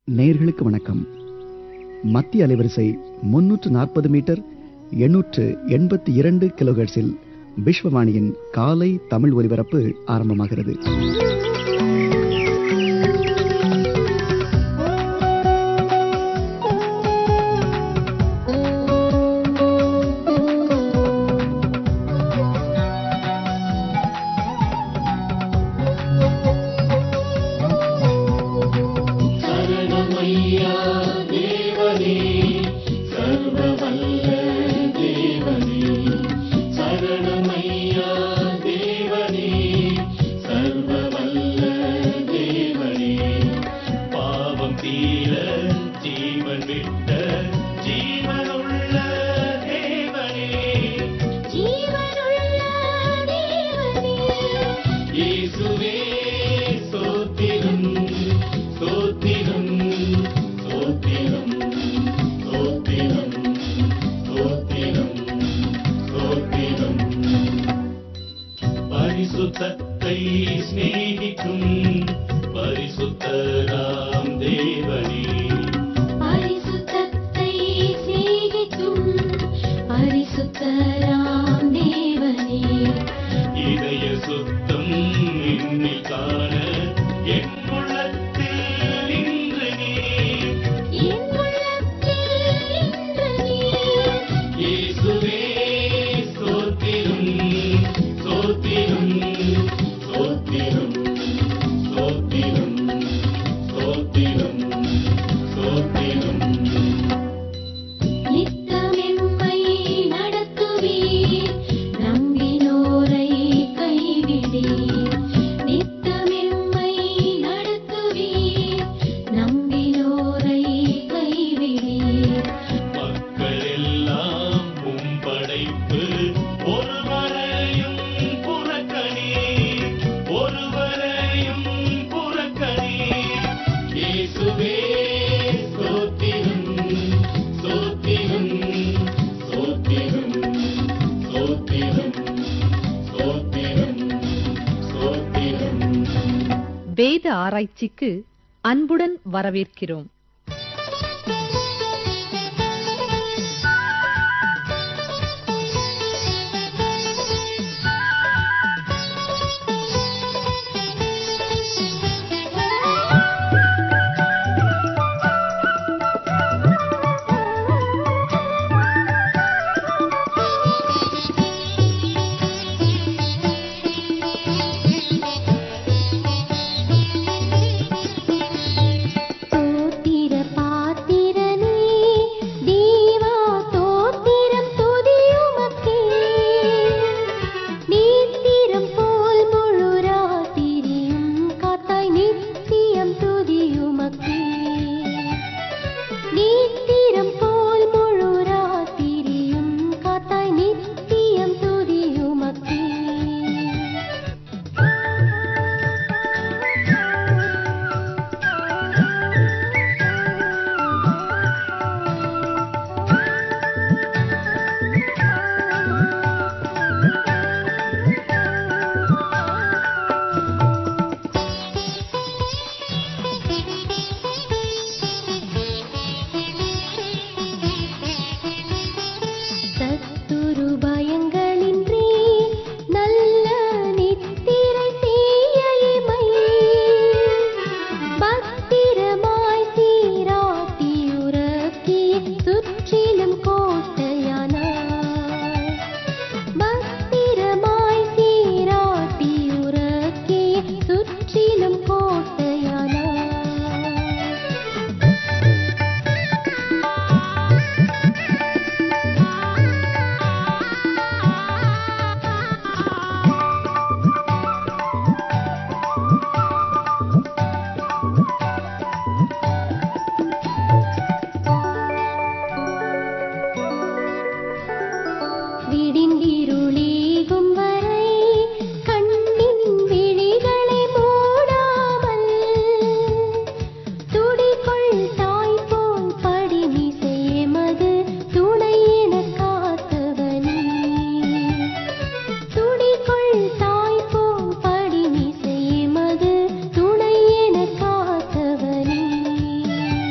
நேயர்களுக்கு வணக்கம் மத்திய அலைவரிசை முன்னூற்று நாற்பது மீட்டர் எண்ணூற்று எண்பத்தி இரண்டு கிலோஹெர்ட்ஸில் விஸ்வவாணியின் காலை தமிழ் ஒலிபரப்பு ஆரம்பமாகிறது பாவம் தீர ஜீவன் விட்ட ஜீவனுள்ள தேவனே ஜீவனுள்ள தேவனே இயேசுவே ஸ்தோத்திரம் ஸ்தோத்திரம் ஸ்தோத்திரம் ஸ்தோத்திரம் ஸ்தோத்திரம் ஸ்தோத்திரம் பரிசுத்தத்தை சிநேகிக்கும் பரிசுத்தராம் தேவனே பரிசுத்தத்தை சிநேகிக்கும் பரிசுத்தராம் தேவனே இதய சுத்தம் என்னில் காண என் உள்ளத்தில் இன்று நீ என் உள்ளத்தில் இன்று நீர் இயேசுவே ஸ்தோத்திரம் ஸ்தோத்திரம் ஸ்தோத்திரம் ஸ்தோத்திரம் ஸ்தோத்திரம் ஸ்தோத்திரம் நித்தமெம்மை நடத்துவீர் நம்பினோரை கைவிடீர் நித்தமெம்மை நடத்துவீர் நம்பினோரை கைவிடீர் மக்கள் எல்லாம் உம் படைப்பு ஒருவரையும் புறக்கணி ஒருவரையும் புறக்கணி இயேசுவே ஸ்தோத்திரம் ஸ்தோத்திரம் ஸ்தோத்திரம் ஸ்தோத்திரம் ஸ்தோத்திரம் ஸ்தோத்திரம் வேத ஆராய்ச்சிக்கு அன்புடன் வரவேற்கிறோம் தோத்திர பாத்திரனே தேவா தோத்திரம் துதியுமக்கே நீத்திரம் போல் முழு ராத்திரியும் காத்தாய் நித்தியம் துதியுமக்கே நீத்திரம் போல் முழு ராத்திரியும் காத்தாய் நித்தியம் துதியுமக்கே சத்துரு பயங்களின்றி நல்ல நித்திரை செய்யமை பத்திரமாய் சீராட்டியுறக்கி சுற்றிலும் கோட்டையானாய் பத்திரமாய் சீராட்டியுறக்கி சுற்றிலும் கோட்டையானாய் விடிந்திருளீகும் வரை கண்ணின் விழிகளை மூடாமல் துடிக்குள் தாய் போல் படிமிசை எமது துணை எனக் காத்தவனே துடிக்குள் தாய் போல் படிமிசை எமது துணை எனக் காத்தவனே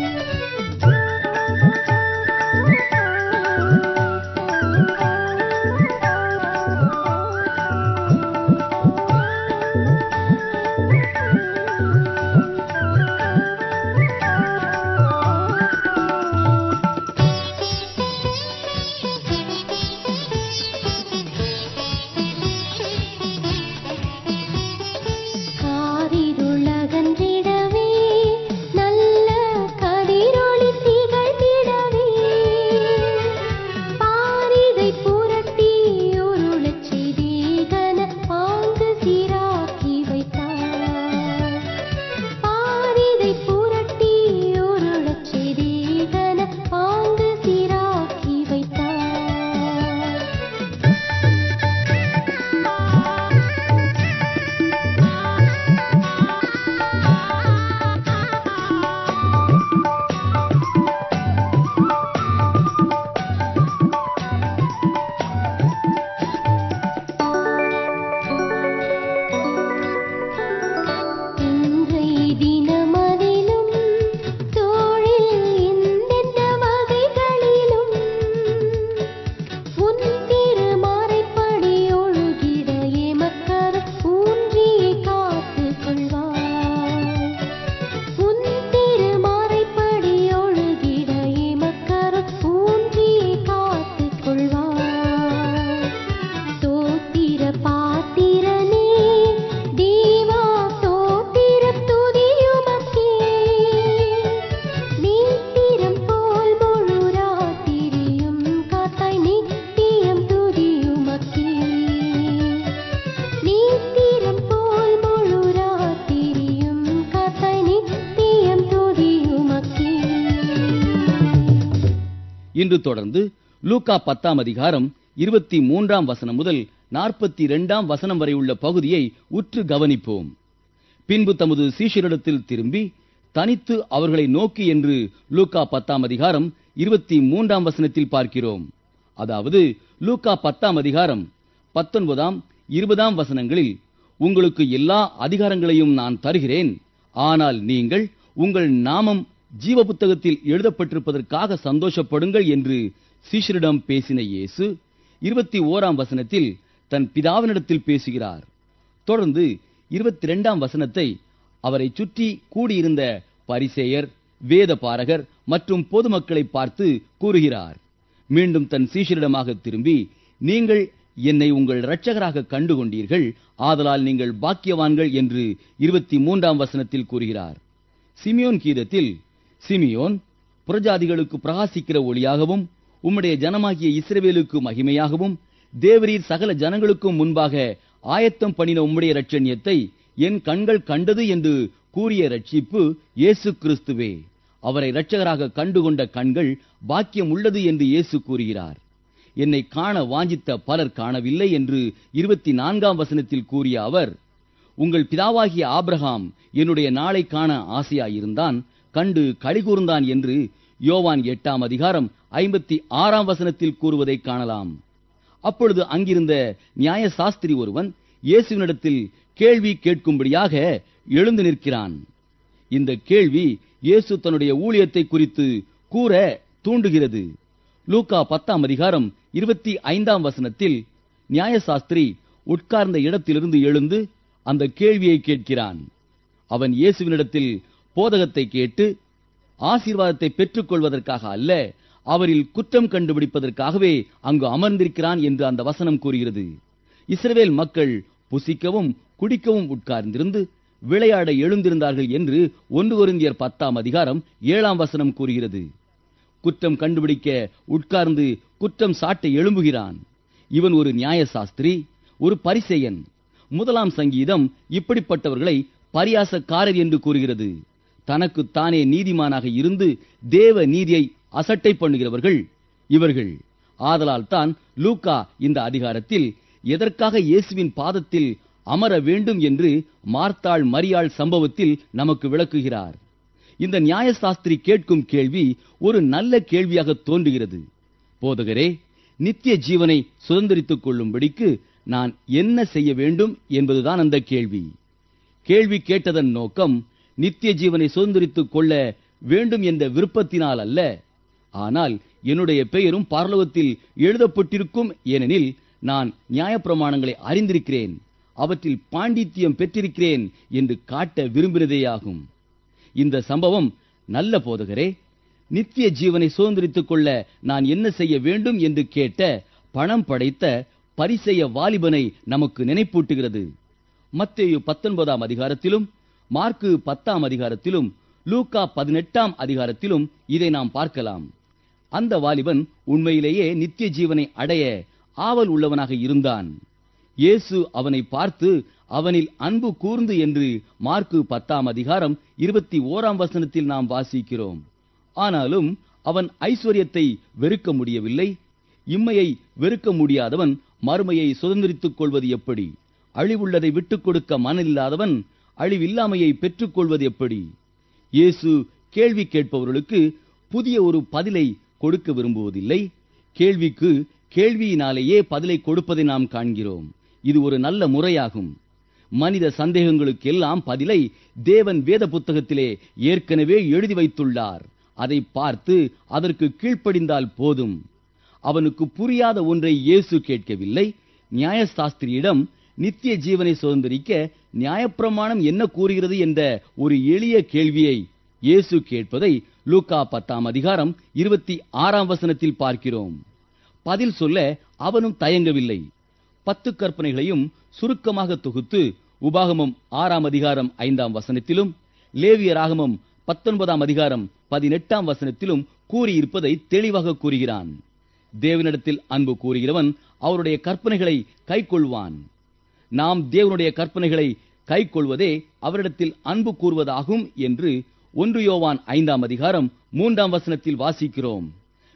இன்று தொடர்ந்து லூக்கா பத்தாம் அதிகாரம் இருபத்தி மூன்றாம் வசனம் முதல் நாற்பத்தி இரண்டாம் வசனம் வரை உள்ள பகுதியை உற்று கவனிப்போம் பின்பு தமது சீஷரிடத்தில் திரும்பி தனித்து அவர்களை நோக்கி என்று லூக்கா பத்தாம் அதிகாரம் இருபத்தி மூன்றாம் வசனத்தில் பார்க்கிறோம் அதாவது லூக்கா பத்தாம் அதிகாரம் பத்தொன்பதாம் இருபதாம் வசனங்களில் உங்களுக்கு எல்லா அதிகாரங்களையும் நான் தருகிறேன் ஆனால் நீங்கள் உங்கள் நாமம் ஜீவ புத்தகத்தில் எழுதப்பட்டிருப்பதற்காக சந்தோஷப்படுங்கள் என்று சீஷரிடம் பேசின இயேசு இருபத்தி ஓராம் வசனத்தில் தன் பிதாவினிடத்தில் பேசுகிறார் தொடர்ந்து இருபத்தி இரண்டாம் வசனத்தை அவரை சுற்றி கூடியிருந்த பரிசேயர் வேத பாரகர் மற்றும் பொதுமக்களை பார்த்து கூறுகிறார் மீண்டும் தன் சீஷரிடமாக திரும்பி நீங்கள் என்னை உங்கள் இரட்சகராக கண்டு கொண்டீர்கள் ஆதலால் நீங்கள் பாக்கியவான்கள் என்று இருபத்தி மூன்றாம் வசனத்தில் கூறுகிறார் சிமியோன் கீதத்தில் சிமியோன் புறஜாதிகளுக்கு பிரகாசிக்கிற ஒளியாகவும் உம்முடைய ஜனமாகிய இஸ்ரவேலுக்கு மகிமையாகவும் தேவரீர் சகல ஜனங்களுக்கும் முன்பாக ஆயத்தம் பண்ணின உம்முடைய இரட்சண்யத்தை என் கண்கள் கண்டது என்று கூறிய ரட்சிப்பு இயேசு கிறிஸ்துவே அவரை இரட்சகராக கண்டுகொண்ட கண்கள் பாக்கியம் உள்ளது என்று இயேசு கூறுகிறார் என்னை காண வாஞ்சித்த பலர் காணவில்லை என்று இருபத்தி நான்காம் வசனத்தில் கூறிய அவர் உங்கள் பிதாவாகிய ஆபிரகாம் என்னுடைய நாளை காண ஆசையாயிருந்தான் கண்டு கழிகூர்ந்தான் என்று யோவான் எட்டாம் அதிகாரம் ஐம்பத்தி ஆறாம் வசனத்தில் கூறுவதை காணலாம் அப்பொழுது அங்கிருந்த நியாய சாஸ்திரி ஒருவன் இயேசுவினிடத்தில் கேள்வி கேட்கும்படியாக எழுந்து நிற்கிறான் இந்த கேள்வி இயேசு தன்னுடைய ஊழியத்தை குறித்து கூற தூண்டுகிறது லூக்கா பத்தாம் அதிகாரம் இருபத்தி ஐந்தாம் வசனத்தில் நியாயசாஸ்திரி உட்கார்ந்த இடத்திலிருந்து எழுந்து அந்த கேள்வியை கேட்கிறான் அவன் இயேசுவினிடத்தில் போதகத்தை கேட்டு ஆசீர்வாதத்தை பெற்றுக் கொள்வதற்காக அல்ல அவரில் குற்றம் கண்டுபிடிப்பதற்காகவே அங்கு அமர்ந்திருக்கிறான் என்று அந்த வசனம் கூறுகிறது இஸ்ரவேல் மக்கள் புசிக்கவும் குடிக்கவும் உட்கார்ந்திருந்து விளையாட எழுந்திருந்தார்கள் என்று ஒன்று கொரிந்தியர் பத்தாம் அதிகாரம் ஏழாம் வசனம் கூறுகிறது குற்றம் கண்டுபிடிக்க உட்கார்ந்து குற்றம் சாட்ட எழும்புகிறான் இவன் ஒரு நியாயசாஸ்திரி ஒரு பரிசெயன் முதலாம் சங்கீதம் இப்படிப்பட்டவர்களை பரியாசக்காரர் என்று கூறுகிறது தனக்கு தானே நீதிமானாக இருந்து தேவ நீதியை அசட்டை பண்ணுகிறவர்கள் இவர்கள் ஆதலால் தான் லூக்கா இந்த அதிகாரத்தில் எதற்காக இயேசுவின் பாதத்தில் அமர வேண்டும் என்று மார்த்தாள் மரியாள் சம்பவத்தில் நமக்கு விளக்குகிறார் இந்த நியாயசாஸ்திரி கேட்கும் கேள்வி ஒரு நல்ல கேள்வியாக தோன்றுகிறது போதகரே நித்திய ஜீவனை சுதந்திரித்துக் கொள்ளும்படிக்கு நான் என்ன செய்ய வேண்டும் என்பதுதான் அந்த கேள்வி கேள்வி கேட்டதன் நோக்கம் நித்திய ஜீவனை சுதந்திரித்துக் கொள்ள வேண்டும் என்ற விருப்பத்தினால் அல்ல ஆனால் என்னுடைய பெயரும் பரலோகத்தில் எழுதப்பட்டிருக்கும் ஏனெனில் நான் நியாயப்பிரமாணங்களை அறிந்திருக்கிறேன் அவற்றில் பாண்டித்தியம் பெற்றிருக்கிறேன் என்று காட்ட விரும்பினதேயாகும் இந்த சம்பவம் நல்ல போதகரே நித்திய ஜீவனை சுதந்திரித்துக் கொள்ள நான் என்ன செய்ய வேண்டும் என்று கேட்ட பணம் படைத்த பரிசெய வாலிபனை நமக்கு நினைப்பூட்டுகிறது மத்தேயு பத்தொன்பதாம் அதிகாரத்திலும் மார்க்கு பத்தாம் அதிகாரத்திலும் லூக்கா பதினெட்டாம் அதிகாரத்திலும் இதை நாம் பார்க்கலாம் அந்த வாலிபன் உண்மையிலேயே நித்திய ஜீவனை அடைய ஆவல் உள்ளவனாக இருந்தான் இயேசு அவனை பார்த்து அவனில் அன்பு கூர்ந்து என்று மார்க்கு பத்தாம் அதிகாரம் இருபத்தி ஓராம் வசனத்தில் நாம் வாசிக்கிறோம் ஆனாலும் அவன் ஐஸ்வர்யத்தை வெறுக்க முடியவில்லை இம்மையை வெறுக்க முடியாதவன் மறுமையை சுதந்திரித்துக் கொள்வது எப்படி அழிவுள்ளதை விட்டுக் கொடுக்க மனமில்லாதவன் அழிவில்லாமையை பெற்றுக்கொள்வது எப்படி இயேசு கேள்வி கேட்பவர்களுக்கு புதிய ஒரு பதிலை கொடுக்க விரும்புவதில்லை கேள்விக்கு கேள்வியினாலேயே பதிலை கொடுப்பதை நாம் காண்கிறோம் இது ஒரு நல்ல முறையாகும் மனித சந்தேகங்களுக்கெல்லாம் பதிலை தேவன் வேத புத்தகத்திலே ஏற்கனவே எழுதி வைத்துள்ளார் அதை பார்த்து அதற்கு கீழ்ப்படிந்தால் போதும் அவனுக்கு புரியாத ஒன்றை இயேசு கேட்கவில்லை நியாயசாஸ்திரியிடம் நித்திய ஜீவனை சுதந்திரிக்க நியாயப்பிரமாணம் என்ன கூறுகிறது என்ற ஒரு எளிய கேள்வியை இயேசு கேட்பதை லூக்கா பத்தாம் அதிகாரம் இருபத்தி ஆறாம் வசனத்தில் பார்க்கிறோம் பதில் சொல்ல அவனும் தயங்கவில்லை பத்து கற்பனைகளையும் சுருக்கமாக தொகுத்து உபாகமம் ஆறாம் அதிகாரம் ஐந்தாம் வசனத்திலும் லேவியராகமம் பத்தொன்பதாம் அதிகாரம் பதினெட்டாம் வசனத்திலும் கூறியிருப்பதை தெளிவாக கூறுகிறான் தேவனிடத்தில் அன்பு கூறுகிறவன் அவருடைய கற்பனைகளை கைக்கொள்வான் நாம் தேவனுடைய கற்பனைகளை கைக்கொள்வதே அவரிடத்தில் அன்பு கூறுவதாகும் என்று ஒன்று யோவான் ஐந்தாம் அதிகாரம் மூன்றாம் வசனத்தில் வாசிக்கிறோம்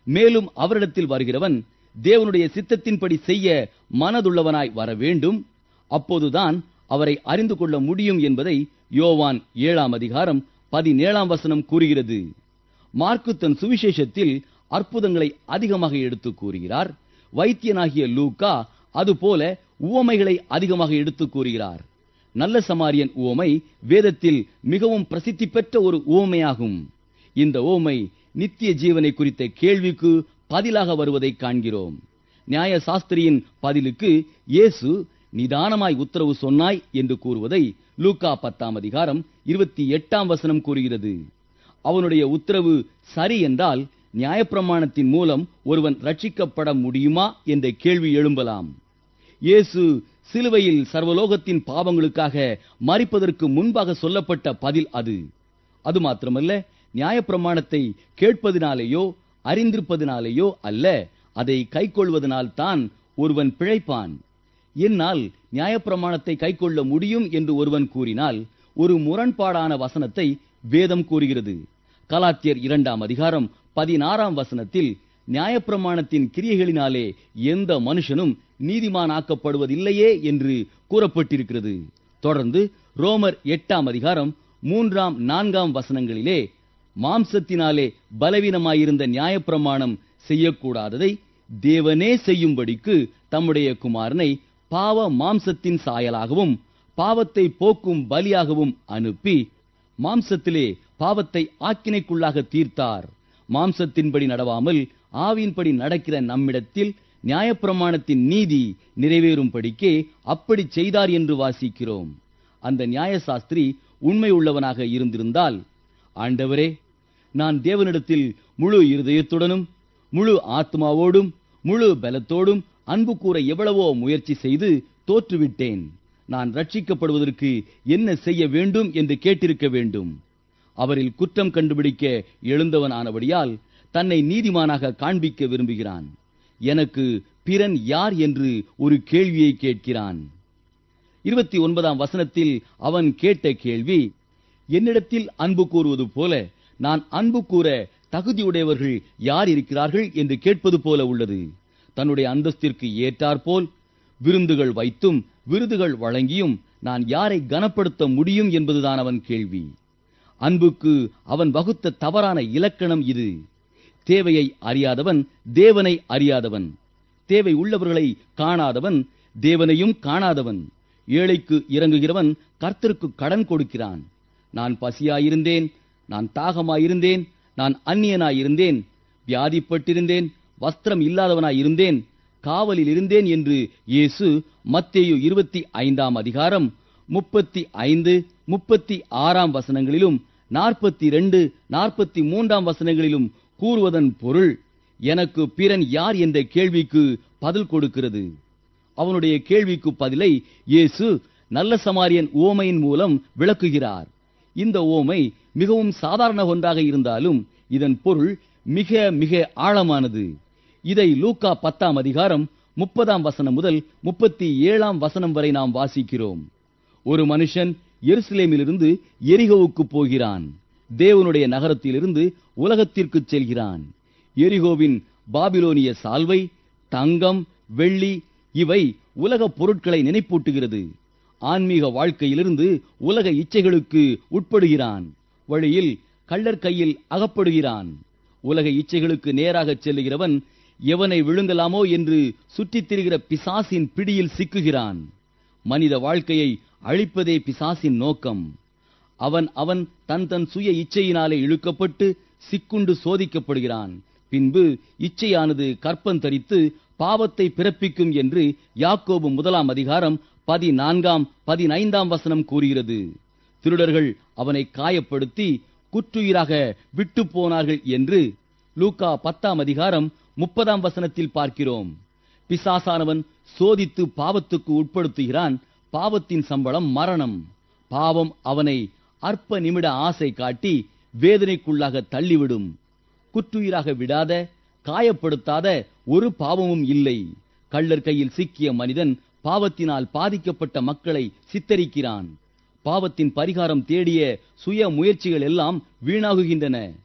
மேலும் அவரிடத்தில் வருகிறவன் தேவனுடைய சித்தத்தின்படி செய்ய மனதுள்ளவனாய் வர வேண்டும் அப்போதுதான் அவரை அறிந்து கொள்ள முடியும் என்பதை யோவான் ஏழாம் அதிகாரம் பதினேழாம் வசனம் கூறுகிறது மார்க்கு தன் சுவிசேஷத்தில் அற்புதங்களை அதிகமாக எடுத்து கூறுகிறார் வைத்தியனாகிய லூக்கா அதுபோல உவமைகளை அதிகமாக எடுத்து கூறுகிறார் நல்ல சமாரியன் உவமை வேதத்தில் மிகவும் பிரசித்தி பெற்ற ஒரு உவமையாகும் இந்த உவமை நித்திய ஜீவனை குறித்த கேள்விக்கு பதிலாக வருவதை காண்கிறோம் நியாய சாஸ்திரியின் பதிலுக்கு இயேசு நிதானமாய் உத்தரவு சொன்னாய் என்று கூறுவதை லூக்கா பத்தாம் அதிகாரம் இருபத்தி எட்டாம் வசனம் கூறுகிறது அவனுடைய உத்தரவு சரி என்றால் நியாயப்பிரமாணத்தின் மூலம் ஒருவன் ரட்சிக்கப்பட முடியுமா என்ற கேள்வி எழும்பலாம் இயேசு சிலுவையில் சர்வலோகத்தின் பாவங்களுக்காக மறிப்பதற்கு முன்பாக சொல்லப்பட்ட பதில் அது அது மாத்திரமல்ல நியாயப்பிரமாணத்தை கேட்பதினாலேயோ அறிந்திருப்பதினாலேயோ அல்ல அதை கைக்கொள்வதனால் தான் ஒருவன் பிழைப்பான் என்னால் நியாயப்பிரமாணத்தை கைக்கொள்ள முடியும் என்று ஒருவன் கூறினால் ஒரு முரண்பாடான வசனத்தை வேதம் கூறுகிறது கலாத்தியர் இரண்டாம் அதிகாரம் பதினாறாம் வசனத்தில் நியாயப்பிரமாணத்தின் கிரியைகளினாலே எந்த மனுஷனும் நீதிமானாக்கப்படுவதில்லையே என்று கூறப்பட்டிருக்கிறது தொடர்ந்து ரோமர் எட்டாம் அதிகாரம் மூன்றாம் நான்காம் வசனங்களிலே மாம்சத்தினாலே பலவீனமாயிருந்த நியாயப்பிரமாணம் செய்யக்கூடாததை தேவனே செய்யும்படிக்கு தம்முடைய குமாரனை பாவ மாம்சத்தின் சாயலாகவும் பாவத்தை போக்கும் பலியாகவும் அனுப்பி மாம்சத்திலே பாவத்தை ஆக்கினைக்குள்ளாக தீர்த்தார் மாம்சத்தின்படி நடவாமல் ஆவியின்படி நடக்கிற நம்மிடத்தில் நியாயப்பிரமாணத்தின் நீதி நிறைவேறும்படிக்கே அப்படி செய்தார் என்று வாசிக்கிறோம் அந்த நியாயசாஸ்திரி உண்மை உள்ளவனாக இருந்திருந்தால் ஆண்டவரே நான் தேவனிடத்தில் முழு இருதயத்துடனும் முழு ஆத்மாவோடும் முழு பலத்தோடும் அன்பு கூற எவ்வளவோ முயற்சி செய்து தோற்றுவிட்டேன் நான் ரட்சிக்கப்படுவதற்கு என்ன செய்ய வேண்டும் என்று கேட்டிருக்க வேண்டும் அவரில் குற்றம் கண்டுபிடிக்க எழுந்தவனானபடியால் தன்னை நீதிமானாக காண்பிக்க விரும்புகிறான் எனக்கு பிறன் யார் என்று ஒரு கேள்வியை கேட்கிறான் இருபத்தி ஒன்பதாம் வசனத்தில் அவன் கேட்ட கேள்வி என்னிடத்தில் அன்பு கூறுவது போல நான் அன்பு கூற தகுதியுடையவர்கள் யார் இருக்கிறார்கள் என்று கேட்பது போல உள்ளது தன்னுடைய அந்தஸ்திற்கு ஏற்றாற்போல் விருந்துகள் வைத்தும் விருதுகள் வழங்கியும் நான் யாரை கனப்படுத்த முடியும் என்பதுதான் அவன் கேள்வி அன்புக்கு அவன் வகுத்த தவறான இலக்கணம் இது தேவையை அறியாதவன் தேவனை அறியாதவன் தேவை உள்ளவர்களை காணாதவன் தேவனையும் காணாதவன் ஏழைக்கு இறங்குகிறவன் கர்த்தருக்கு கடன் கொடுக்கிறான் நான் பசியாயிருந்தேன் நான் தாகமாயிருந்தேன் நான் அந்நியனாயிருந்தேன் வியாதிப்பட்டிருந்தேன் வஸ்திரம் இல்லாதவனாயிருந்தேன் காவலில் இருந்தேன் என்று இயேசு மத்தேயு இருபத்தி ஐந்தாம் அதிகாரம் முப்பத்தி ஐந்து முப்பத்தி ஆறாம் வசனங்களிலும் நாற்பத்தி ரெண்டு நாற்பத்தி மூன்றாம் வசனங்களிலும் கூறுவதன் பொருள் எனக்கு பிறன் யார் என்ற கேள்விக்கு பதில் கொடுக்கிறது அவனுடைய கேள்விக்கு பதிலை இயேசு நல்ல சமாரியன் ஓமையின் மூலம் விளக்குகிறார் இந்த ஓமை மிகவும் சாதாரண ஒன்றாக இருந்தாலும் இதன் பொருள் மிக மிக ஆழமானது இதை லூக்கா பத்தாம் அதிகாரம் முப்பதாம் வசனம் முதல் முப்பத்தி ஏழாம் வசனம் வரை நாம் வாசிக்கிறோம் ஒரு மனுஷன் எருசலேமிலிருந்து எரிகோவுக்கு போகிறான் தேவனுடைய நகரத்திலிருந்து உலகத்திற்கு செல்கிறான் எரிகோவின் பாபிலோனிய சால்வை தங்கம் வெள்ளி இவை உலகப் பொருட்களை நினைப்பூட்டுகிறது ஆன்மீக வாழ்க்கையிலிருந்து உலக இச்சைகளுக்கு உட்படுகிறான் வழியில் கள்ளர் கையில் அகப்படுகிறான் உலக இச்சைகளுக்கு நேராகச் செல்லுகிறவன் எவனை விழுங்கலாமோ என்று சுற்றித் திரிகிற பிசாசின் பிடியில் சிக்குகிறான் மனித வாழ்க்கையை அழிப்பதே பிசாசின் நோக்கம் அவன் அவன் தன் தன் சுய இச்சையினாலே இழுக்கப்பட்டு சிக்குண்டு சோதிக்கப்படுகிறான் பின்பு இச்சையானது கற்பந்தரித்து பாவத்தை பிறப்பிக்கும் என்று யாக்கோபு முதலாம் அதிகாரம் பதினான்காம் பதினைந்தாம் வசனம் கூறுகிறது திருடர்கள் அவனை காயப்படுத்தி குற்றுயிராக விட்டு போனார்கள் என்று லூக்கா பத்தாம் அதிகாரம் முப்பதாம் வசனத்தில் பார்க்கிறோம் பிசாசானவன் சோதித்து பாவத்துக்கு உட்படுத்துகிறான் பாவத்தின் சம்பளம் மரணம் பாவம் அவனை அற்ப நிமிட ஆசை காட்டி வேதனைக்குள்ளாக தள்ளிவிடும் குற்றுயிராக விடாத காயப்படுத்தாத ஒரு பாவமும் இல்லை கள்ளர் கையில் சிக்கிய மனிதன் பாவத்தினால் பாதிக்கப்பட்ட மக்களை சித்தரிக்கிறான் பாவத்தின் பரிகாரம் தேடிய சுய முயற்சிகள் எல்லாம் வீணாகுகின்றன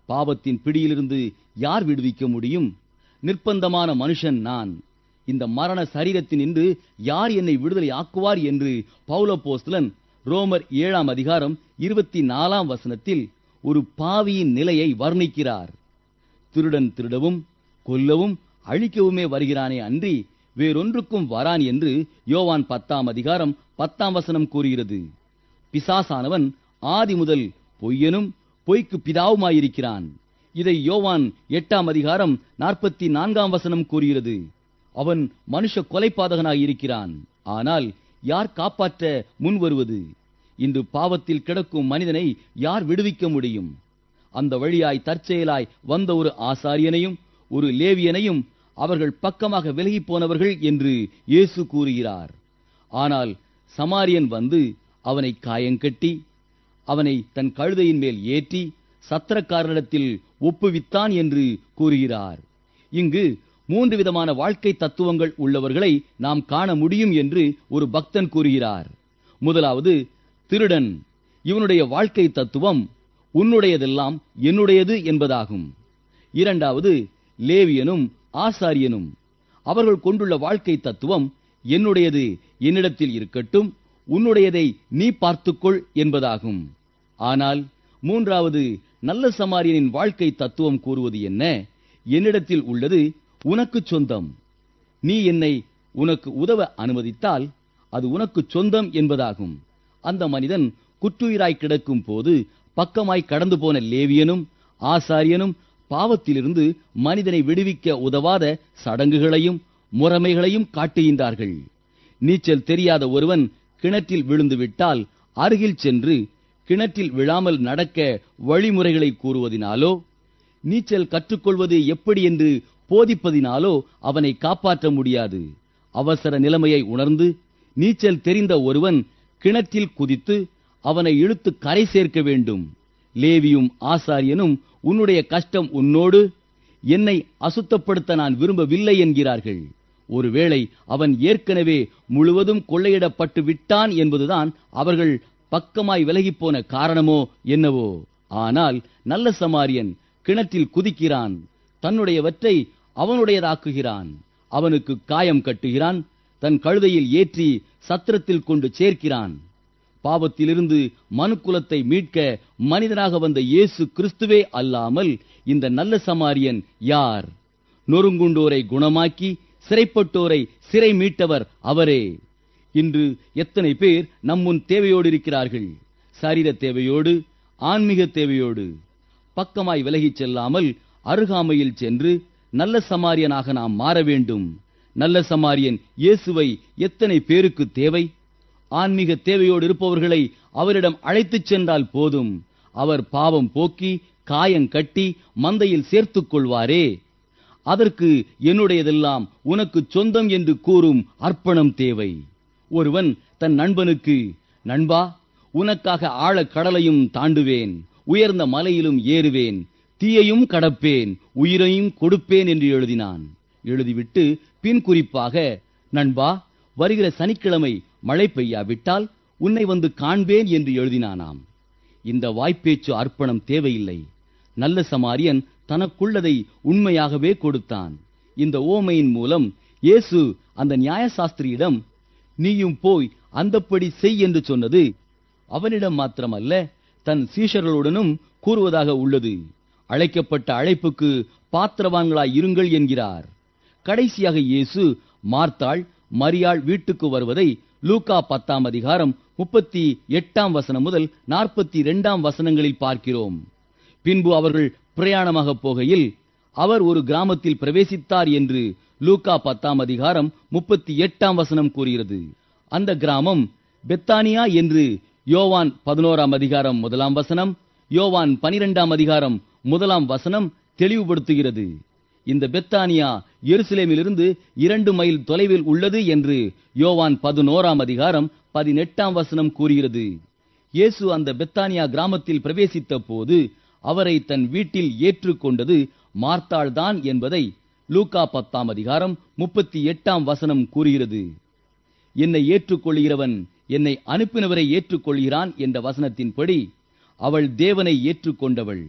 பாவத்தின் பிடியிலிருந்து யார் விடுவிக்க முடியும் நிர்பந்தமான மனுஷன் நான் இந்த மரண சரீரத்தினின்று யார் என்னை விடுதலை ஆக்குவார் என்று பவுலப்போஸ்தலன் ரோமர் ஏழாம் அதிகாரம் இருபத்தி நாலாம் வசனத்தில் ஒரு பாவியின் நிலையை வர்ணிக்கிறார் திருடன் திருடவும் கொல்லவும் அழிக்கவுமே வருகிறானே அன்றி வேறொன்றுக்கும் வரான் என்று யோவான் பத்தாம் அதிகாரம் பத்தாம் வசனம் கூறுகிறது பிசாசானவன் ஆதி முதல் பொய்யனும் பொய்க்கு பிதாவுமாயிருக்கிறான் இதை யோவான் எட்டாம் அதிகாரம் நாற்பத்தி நான்காம் வசனம் கூறுகிறது அவன் மனுஷ கொலைபாதகனாயிருக்கிறான் ஆனால் யார் காப்பாற்ற முன் வருவது இன்று பாவத்தில் கிடக்கும் மனிதனை யார் விடுவிக்க முடியும் அந்த வழியாய் தற்செயலாய் வந்த ஒரு ஆசாரியனையும் ஒரு லேவியனையும் அவர்கள் பக்கமாக விலகிப் போனவர்கள் என்று இயேசு கூறுகிறார் ஆனால் சமாரியன் வந்து அவனை காயங்கட்டி அவனை தன் கழுதையின் மேல் ஏற்றி சத்திரக்காரனிடத்தில் ஒப்புவித்தான் என்று கூறுகிறார் இங்கு மூன்று விதமான வாழ்க்கை தத்துவங்கள் உள்ளவர்களை நாம் காண முடியும் என்று ஒரு பக்தன் கூறுகிறார் முதலாவது திருடன் இவனுடைய வாழ்க்கை தத்துவம் உன்னுடையதெல்லாம் என்னுடையது என்பதாகும் இரண்டாவது லேவியனும் ஆசாரியனும் அவர்கள் கொண்டுள்ள வாழ்க்கை தத்துவம் என்னுடையது என்னிடத்தில் இருக்கட்டும் உன்னுடையதை நீ பார்த்துக்கொள் என்பதாகும் ஆனால் மூன்றாவது நல்ல சமாரியனின் வாழ்க்கை தத்துவம் கூறுவது என்ன என்னிடத்தில் உள்ளது உனக்கு சொந்தம் நீ என்னை உனக்கு உதவ அனுமதித்தால் அது உனக்கு சொந்தம் என்பதாகும் அந்த மனிதன் குற்றுயிராய் கிடக்கும் போது பக்கமாய் கடந்து போன லேவியனும் ஆசாரியனும் பாவத்திலிருந்து மனிதனை விடுவிக்க உதவாத சடங்குகளையும் முறைமைகளையும் காட்டுகின்றார்கள் நீச்சல் தெரியாத ஒருவன் கிணற்றில் விழுந்து விட்டால் அருகில் சென்று கிணற்றில் விழாமல் நடக்க வழிமுறைகளை கூறுவதினாலோ நீச்சல் கற்றுக்கொள்வது எப்படி என்று போதிப்பதினாலோ அவனை காப்பாற்ற முடியாது அவசர நிலைமையை உணர்ந்து நீச்சல் தெரிந்த ஒருவன் கிணற்றில் குதித்து அவனை இழுத்து கரை சேர்க்க வேண்டும் லேவியும் ஆசாரியனும் உன்னுடைய கஷ்டம் உன்னோடு என்னை அசுத்தப்படுத்த நான் விரும்பவில்லை என்கிறார்கள் ஒருவேளை அவன் ஏற்கனவே முழுவதும் கொள்ளையிடப்பட்டு விட்டான் என்பதுதான் அவர்கள் பக்கமாய் விலகிப் போன காரணமோ என்னவோ ஆனால் நல்ல சமாரியன் கிணற்றில் குதிக்கிறான் தன்னுடையவற்றை அவனுடையதாக்குகிறான் அவனுக்கு காயம் கட்டுகிறான் தன் கழுதையில் ஏற்றி சத்திரத்தில் கொண்டு சேர்க்கிறான் பாவத்திலிருந்து மனுக்குலத்தை மீட்க மனிதனாக வந்த இயேசு கிறிஸ்துவே அல்லாமல் இந்த நல்ல சமாரியன் யார் நொறுங்குண்டோரை குணமாக்கி சிறைப்பட்டோரை சிறை மீட்டவர் அவரே இன்று எத்தனை பேர் நம்முன் தேவையோடு இருக்கிறார்கள் சரீர தேவையோடு ஆன்மீக தேவையோடு பக்கமாய் விலகிச் செல்லாமல் அருகாமையில் சென்று நல்ல சமாரியனாக நாம் மாற வேண்டும் நல்ல சமாரியன் இயேசுவை எத்தனை பேருக்கு தேவை ஆன்மீக தேவையோடு இருப்பவர்களை அவரிடம் அழைத்துச் சென்றால் போதும் அவர் பாவம் போக்கி காயம் கட்டி மந்தையில் சேர்த்துக் கொள்வாரே அதற்கு என்னுடையதெல்லாம் உனக்கு சொந்தம் என்று கூறும் அர்ப்பணம் தேவை ஒருவன் தன் நண்பனுக்கு நண்பா உனக்காக ஆழக் கடலையும் தாண்டுவேன் உயர்ந்த மலையிலும் ஏறுவேன் தீயையும் கடப்பேன் உயிரையும் கொடுப்பேன் என்று எழுதினான் எழுதிவிட்டு பின் குறிப்பாக நண்பா வருகிற சனிக்கிழமை மழை பெய்யாவிட்டால் உன்னை வந்து காண்பேன் என்று எழுதினானாம் இந்த வாய்ப்பேச்சு அர்ப்பணம் தேவையில்லை நல்ல சமாரியன் தனக்குள்ளதை உண்மையாகவே கொடுத்தான் இந்த ஓமையின் மூலம் இயேசு அந்த நியாயசாஸ்திரியிடம் நீயும் போய் அந்தப்படி செய் என்று சொன்னது அவனிடம் மாத்திரமல்ல தன் சீஷர்களுடனும் கூறுவதாக உள்ளது அழைக்கப்பட்ட அழைப்புக்கு பாத்திரவான்களாய் இருங்கள் என்கிறார் கடைசியாக இயேசு மார்த்தாள் மரியாள் வீட்டுக்கு வருவதை லூக்கா பத்தாம் அதிகாரம் முப்பத்தி எட்டாம் வசனம் முதல் நாற்பத்தி இரண்டாம் வசனங்களில் பார்க்கிறோம் பின்பு அவர்கள் பிரயாணமாக போகையில் அவர் ஒரு கிராமத்தில் பிரவேசித்தார் என்று லூக்கா பத்தாம் அதிகாரம் முப்பத்தி எட்டாம் வசனம் கூறுகிறது அந்த கிராமம் பெத்தானியா என்று யோவான் பதினோராம் அதிகாரம் முதலாம் வசனம் யோவான் பனிரெண்டாம் அதிகாரம் முதலாம் வசனம் தெளிவுபடுத்துகிறது இந்த பெத்தானியா எருசலேமிலிருந்து இரண்டு மைல் தொலைவில் உள்ளது என்று யோவான் பதினோராம் அதிகாரம் பதினெட்டாம் வசனம் கூறுகிறது இயேசு அந்த பெத்தானியா கிராமத்தில் பிரவேசித்த போது அவரை தன் வீட்டில் ஏற்றுக்கொண்டது மார்த்தாள்தான் என்பதை லூக்கா பத்தாம் அதிகாரம் முப்பத்தி எட்டாம் வசனம் கூறுகிறது என்னை ஏற்றுக்கொள்கிறவன் என்னை அனுப்பினவரை ஏற்றுக்கொள்கிறான் என்ற வசனத்தின்படி அவள் தேவனை ஏற்றுக்கொண்டவள்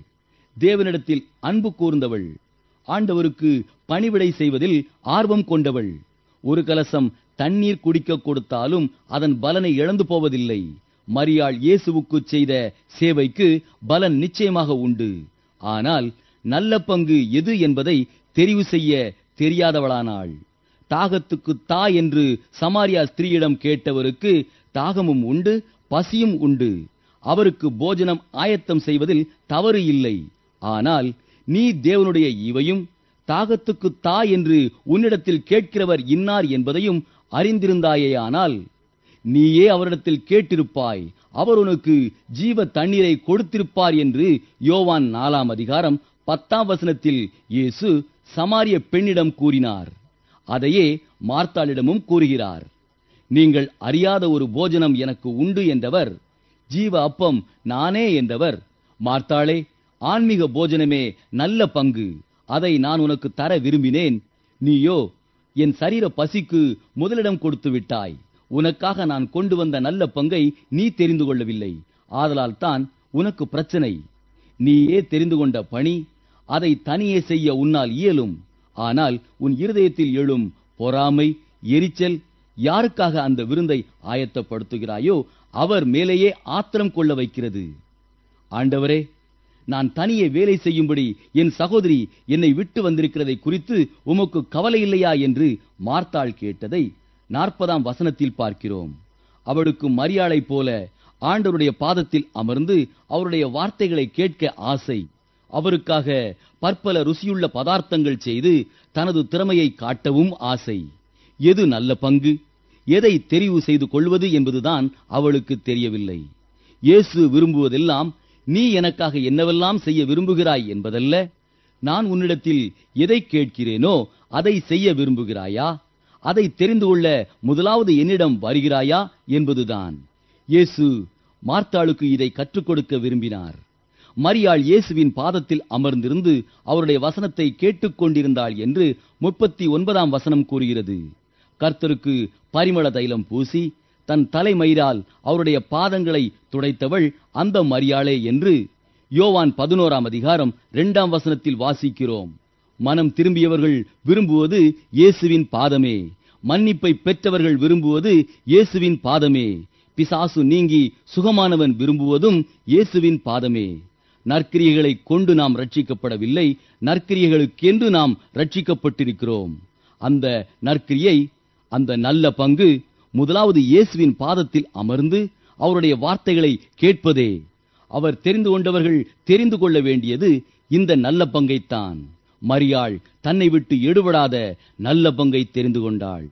தேவனிடத்தில் அன்பு கூர்ந்தவள் ஆண்டவருக்கு பணிவிடை செய்வதில் ஆர்வம் கொண்டவள் ஒரு கலசம் தண்ணீர் குடிக்க கொடுத்தாலும் அதன் பலனை இழந்து போவதில்லை மரியாள் இயேசுவுக்கு செய்த சேவைக்கு பலன் நிச்சயமாக உண்டு ஆனால் நல்ல பங்கு எது என்பதை தெரிவு செய்ய தெரியாதவளானாள் தாகத்துக்கு தா என்று சமாரியா ஸ்திரீயிடம் கேட்டவருக்கு தாகமும் உண்டு பசியும் உண்டு அவருக்கு போஜனம் ஆயத்தம் செய்வதில் தவறு இல்லை ஆனால் நீ தேவனுடைய இவையும் தாகத்துக்கு தா என்று உன்னிடத்தில் கேட்கிறவர் இன்னார் என்பதையும் அறிந்திருந்தாயேயானால் நீயே அவரிடத்தில் கேட்டிருப்பாய் அவர் உனக்கு ஜீவ தண்ணீரை கொடுத்திருப்பார் என்று யோவான் நாலாம் அதிகாரம் பத்தாம் வசனத்தில் இயேசு சமாரிய பெண்ணிடம் கூறினார் அதையே மார்த்தாளிடமும் கூறுகிறார் நீங்கள் அறியாத ஒரு போஜனம் எனக்கு உண்டு என்றவர் ஜீவ அப்பம் நானே என்றவர் மார்த்தாளே ஆன்மீக போஜனமே நல்ல பங்கு அதை நான் உனக்கு தர விரும்பினேன் நீயோ என் சரீர பசிக்கு முதலிடம் கொடுத்து விட்டாய் உனக்காக நான் கொண்டு வந்த நல்ல பங்கை நீ தெரிந்து கொள்ளவில்லை ஆதலால் தான் உனக்கு பிரச்சனை நீயே தெரிந்து கொண்ட பணி அதை தனியே செய்ய உன்னால் இயலும் ஆனால் உன் இருதயத்தில் எழும் பொறாமை எரிச்சல் யாருக்காக அந்த விருந்தை ஆயத்தப்படுத்துகிறாயோ அவர் மேலேயே ஆத்திரம் கொள்ள வைக்கிறது ஆண்டவரே நான் தனியே வேலை செய்யும்படி என் சகோதரி என்னை விட்டு வந்திருக்கிறதை குறித்து உமக்கு கவலை இல்லையா என்று மார்த்தாள் கேட்டதை நாற்பதாம் வசனத்தில் பார்க்கிறோம் அவளுக்கு மரியாளைப் போல ஆண்டவருடைய பாதத்தில் அமர்ந்து அவருடைய வார்த்தைகளை கேட்க ஆசை அவருக்காக பற்பல ருசியுள்ள பதார்த்தங்கள் செய்து தனது திறமையை காட்டவும் ஆசை எது நல்ல பங்கு எதை தெரிவு செய்து கொள்வது என்பதுதான் அவளுக்கு தெரியவில்லை இயேசு விரும்புவதெல்லாம் நீ எனக்காக என்னவெல்லாம் செய்ய விரும்புகிறாய் என்பதல்ல நான் உன்னிடத்தில் எதை கேட்கிறேனோ அதை செய்ய விரும்புகிறாயா அதை தெரிந்து கொள்ள முதலாவது என்னிடம் வருகிறாயா என்பதுதான் இயேசு மார்த்தாளுக்கு இதை கற்றுக் கொடுக்க விரும்பினார் மரியாள் இயேசுவின் பாதத்தில் அமர்ந்திருந்து அவருடைய வசனத்தை கேட்டுக்கொண்டிருந்தாள் என்று முப்பத்தி ஒன்பதாம் வசனம் கூறுகிறது கர்த்தருக்கு பரிமள தைலம் பூசி தன் தலைமயிரால் அவருடைய பாதங்களை துடைத்தவள் அந்த மரியாளே என்று யோவான் பதினோராம் அதிகாரம் இரண்டாம் வசனத்தில் வாசிக்கிறோம் மனம் திரும்பியவர்கள் விரும்புவது இயேசுவின் பாதமே மன்னிப்பை பெற்றவர்கள் விரும்புவது இயேசுவின் பாதமே பிசாசு நீங்கி சுகமானவன் விரும்புவதும் இயேசுவின் பாதமே நற்கிரியைகளை கொண்டு நாம் ரட்சிக்கப்படவில்லை நற்கிரியைகளுக்கென்று நாம் ரட்சிக்கப்பட்டிருக்கிறோம் அந்த நற்கிரியை அந்த நல்ல பங்கு முதலாவது இயேசுவின் பாதத்தில் அமர்ந்து அவருடைய வார்த்தைகளை கேட்பதே அவர் தெரிந்து கொண்டவர்கள் தெரிந்து கொள்ள வேண்டியது இந்த நல்ல பங்கைத்தான் மரியாள் தன்னை விட்டு எடுபடாத நல்ல பங்கை தெரிந்து கொண்டாள்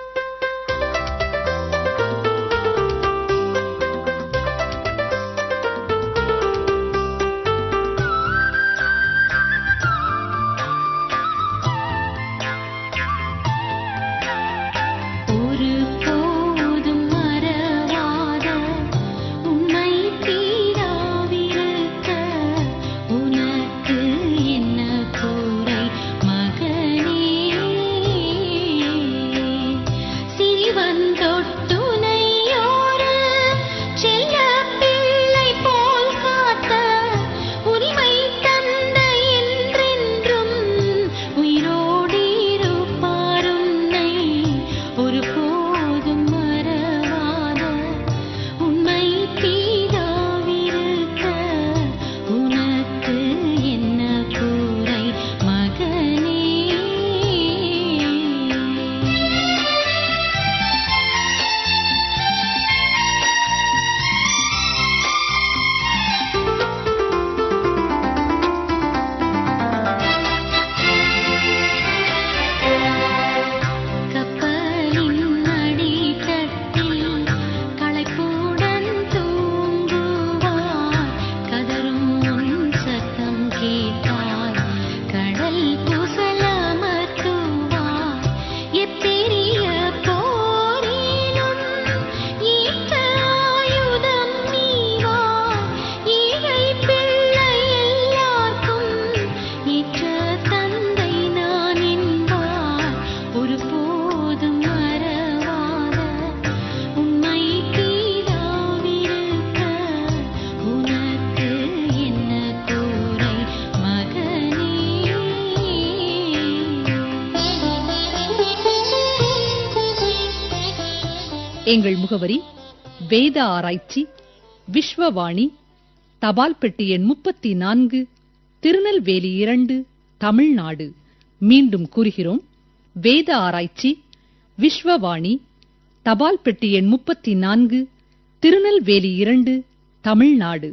ஒரு போதும் மறவாத உம்மை தீராவிருக்க உனக்கு என்ன குறை மகனே சிறிவன் தொட்டுனையோரு செல்ல பிள்ளை போல் காத்த உரிமை தந்தை என்றென்றும் உயிரோடிருப்பார் உன்னை ஒருபோதும் மறவாத உண்மை தீராவிருக்க உனக்கு என்ன குறை மகனே கப்பலின் அடித்தட்டில் களைப்புடன் தூங்குவார் கதரும் உன் சத்தம் கேட்டால் கடல் புசலமர்த்துவார் எப்பெரிய போரிலும் ஈட்ட ஆயுதம் நீவார் ஏழை பிள்ளை எல்லார்க்கும் ஏற்ற தந்தை நான் என்பார் ஒருபோதும் மறவாத உம்மை தீராவிருக்க உனக்கு என்ன குறை எங்கள் முகவரி வேத ஆராய்ச்சி விஸ்வவாணி தபால் பெட்டி எண் முப்பத்தி நான்கு திருநெல்வேலி இரண்டு தமிழ்நாடு மீண்டும் கூறுகிறோம் வேத ஆராய்ச்சி விஸ்வவாணி தபால் பெட்டி எண் முப்பத்தி நான்கு திருநெல்வேலி இரண்டு தமிழ்நாடு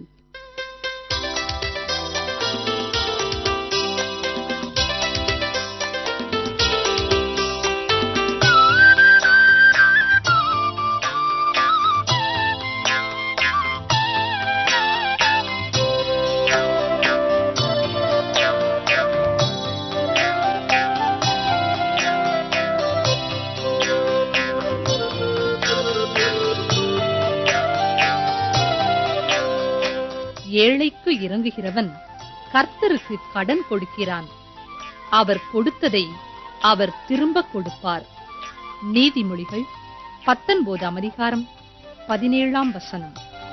ஏழைக்கு இறங்குகிறவன் கர்த்தருக்கு கடன் கொடுக்கிறான் அவர் கொடுத்ததை அவர் திரும்ப கொடுப்பார் நீதிமொழிகள் பத்தொன்பதாம் அதிகாரம் பதினேழாம் வசனம்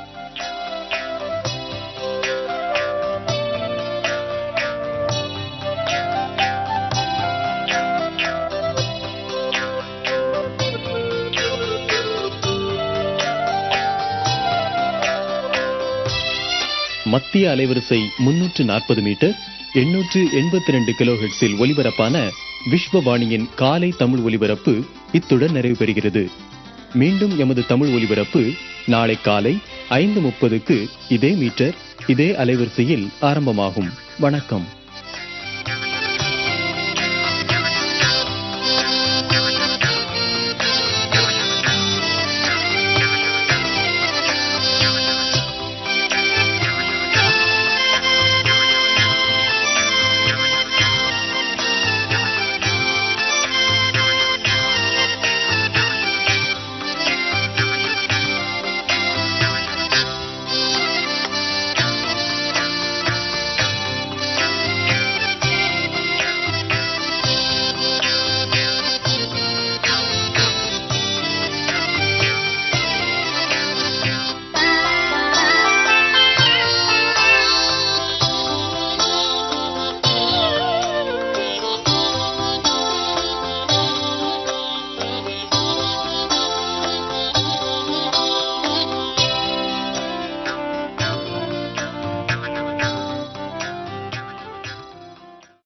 மத்திய அலைவரிசை முன்னூற்று நாற்பது மீட்டர் எண்ணூற்று எண்பத்தி ரெண்டு கிலோஹெட்ஸில் ஒலிபரப்பான விஸ்வவாணியின் காலை தமிழ் ஒலிபரப்பு இத்துடன் நிறைவு பெறுகிறது மீண்டும் எமது தமிழ் ஒலிபரப்பு நாளை காலை ஐந்து முப்பதுக்கு இதே மீட்டர் இதே அலைவரிசையில் ஆரம்பமாகும் வணக்கம்